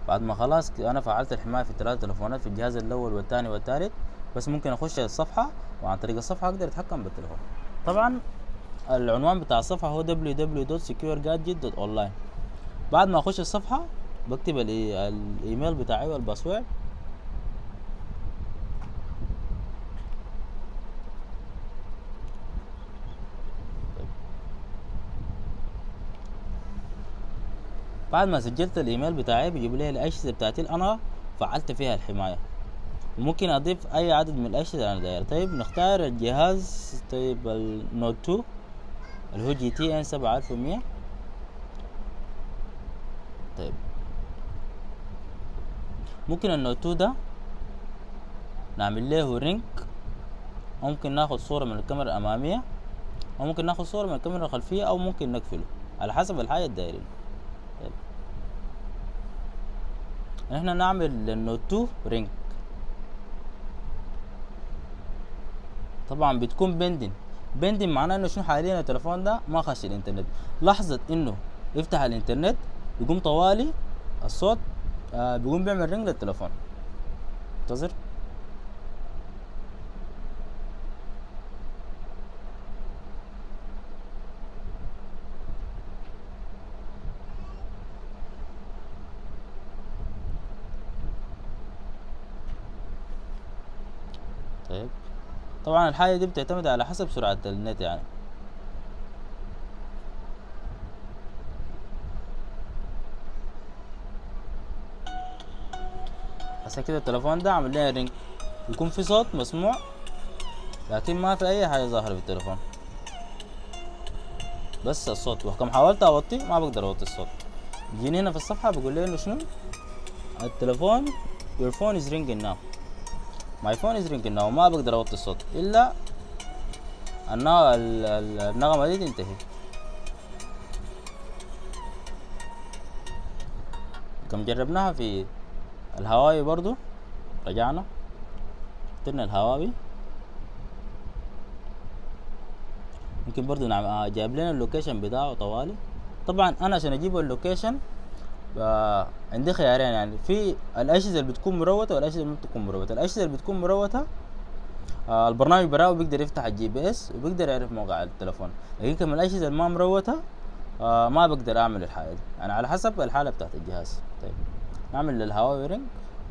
بعد ما خلاص ك- انا فعلت الحمايه في الثلاث تليفونات في الجهاز الاول والثاني والثالث بس ممكن اخش الصفحه وعن طريق الصفحه اقدر اتحكم بالتليفون طبعا العنوان بتاع الصفحه هو www.securegadget.online بعد ما اخش الصفحه بكتب الإي- الايميل بتاعي والباسورد بعد ما سجلت الايميل بتاعي بيجيب لي الاجهزه بتاعتي اللي انا فعلت فيها الحمايه وممكن اضيف اي عدد من الاجهزه اللي انا داير طيب نختار الجهاز طيب النوت 2 اللي هو جي تي ان 7100 طيب ممكن النوت 2 ده نعمل له رينك ممكن ناخد صورة من الكاميرا الأمامية أو ممكن ناخد صورة من الكاميرا الخلفية أو ممكن نقفله على حسب الحاجة الدايرين طيب. احنا نعمل للنوت 2 رينك طبعا بتكون بندن بندن معناه انه شنو حاليا التليفون ده ما خش الانترنت لحظة انه يفتح الانترنت يقوم طوالي الصوت آه بيقوم بيعمل رينج للتليفون انتظر طيب طبعا الحاجة دي بتعتمد على حسب سرعة النت يعني هسه كده التليفون ده عامل لنا رينج يكون في صوت مسموع لكن ما في اي حاجة ظاهرة في التليفون بس الصوت وكم حاولت اوطي ما بقدر اوطي الصوت بيجيني هنا في الصفحة بيقول لي انه شنو التليفون your phone is ringing now my phone is ringing now ما بقدر اوطي الصوت الا النا- ال- ال- النغمة دي تنتهي كم جربناها في الهواوي برضو رجعنا اخترنا الهواوي ممكن برضو نعم آه، جايب لنا اللوكيشن بتاعه طوالي طبعا انا عشان اجيب اللوكيشن آه، عندي خيارين يعني في الاجهزه اللي بتكون مروته والاجهزه اللي ما بتكون مروته الاجهزه اللي بتكون مروته آه البرنامج براو بيقدر يفتح الجي بي اس وبيقدر يعرف موقع التليفون لكن كمان الاجهزه اللي ما مروته آه ما بقدر اعمل الحاجه دي يعني على حسب الحاله بتاعت الجهاز طيب نعمل للهواوي رينج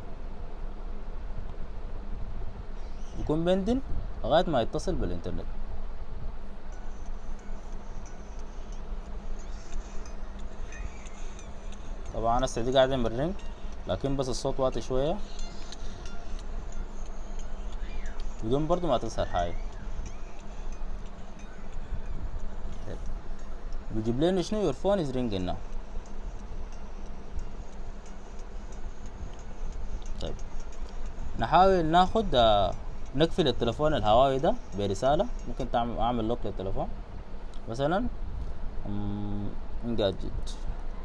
يكون بندن لغايه ما يتصل بالانترنت طبعا هسه دي قاعد يعمل رينج لكن بس الصوت واطي شويه بدون برضو ما تظهر حاجه طيب. بيجيب لنا شنو يور فون از رينجينج ناو طيب نحاول ناخد آه، نقفل التليفون الهواوي ده برسالة ممكن تعمل اعمل لوك للتليفون مثلا انجاجت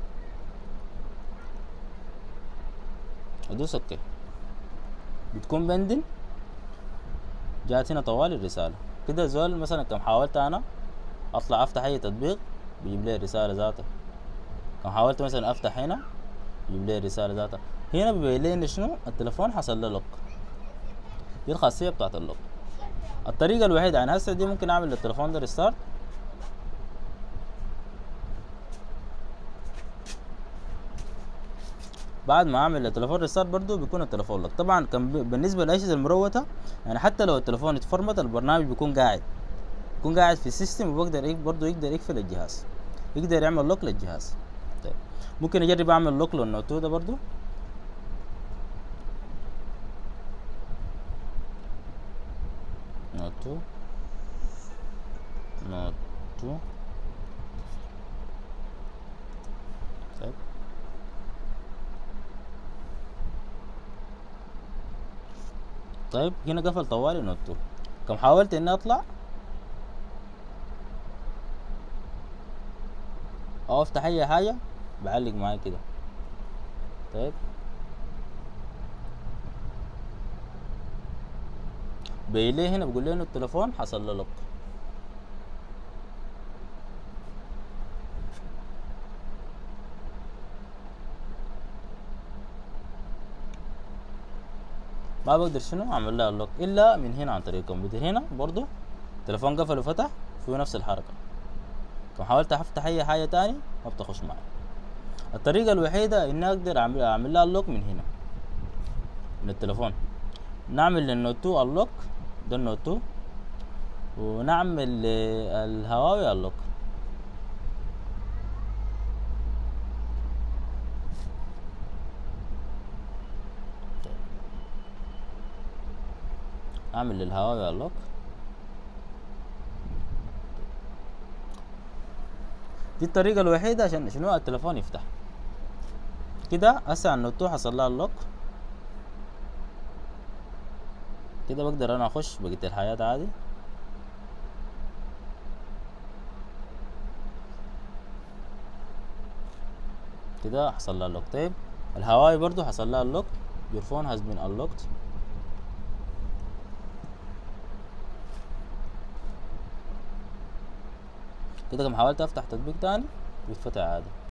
ادوس اوكي بتكون بندن جات هنا طوال الرسالة كده زول مثلا كم حاولت انا اطلع افتح اي تطبيق بيجيب لي الرسالة ذاتها كم حاولت مثلا افتح هنا يجيب لي الرسالة ذاتها هنا بيبين لي إن شنو التليفون حصل له لوك دي الخاصية بتاعت اللوك الطريقة الوحيدة يعني هسه دي ممكن اعمل للتليفون ده ريستارت بعد ما اعمل التليفون ريستارت برضو بيكون التليفون لك طبعا كان ب- بالنسبه للاجهزه المروته يعني حتى لو التليفون اتفرمت البرنامج بيكون قاعد بيكون قاعد في السيستم وبقدر يق- برضو يقدر يقفل الجهاز يقدر يعمل لوك للجهاز طيب ممكن اجرب اعمل لوك للنوتو ده برضو نوتو نوتو طيب طيب هنا قفل طوالي نوتو كم حاولت اني اطلع او افتح اي حاجة بعلق معايا كده طيب بيلي هنا بقول له انه التليفون حصل له لوك ما بقدر شنو اعمل لها اللوك الا من هنا عن طريق الكمبيوتر هنا برضو التليفون قفل وفتح فيه نفس الحركه لو حاولت افتح اي حاجه تاني ما بتخش معي الطريقه الوحيده اني اقدر اعمل اعمل لها اللوك من هنا من التليفون نعمل للنوت 2 اللوك ده النوت 2 ونعمل الهواوي اللوك اعمل للهواوي اللوك دي الطريقة الوحيدة عشان شنو التليفون يفتح كده هسه النوت حصل لها اللوك كده بقدر انا اخش بقية الحياة عادي كده حصل لها اللوك طيب الهواوي برضو حصل لها اللوك your phone has been unlocked كده لما حاولت افتح تطبيق تاني بيتفتح عادي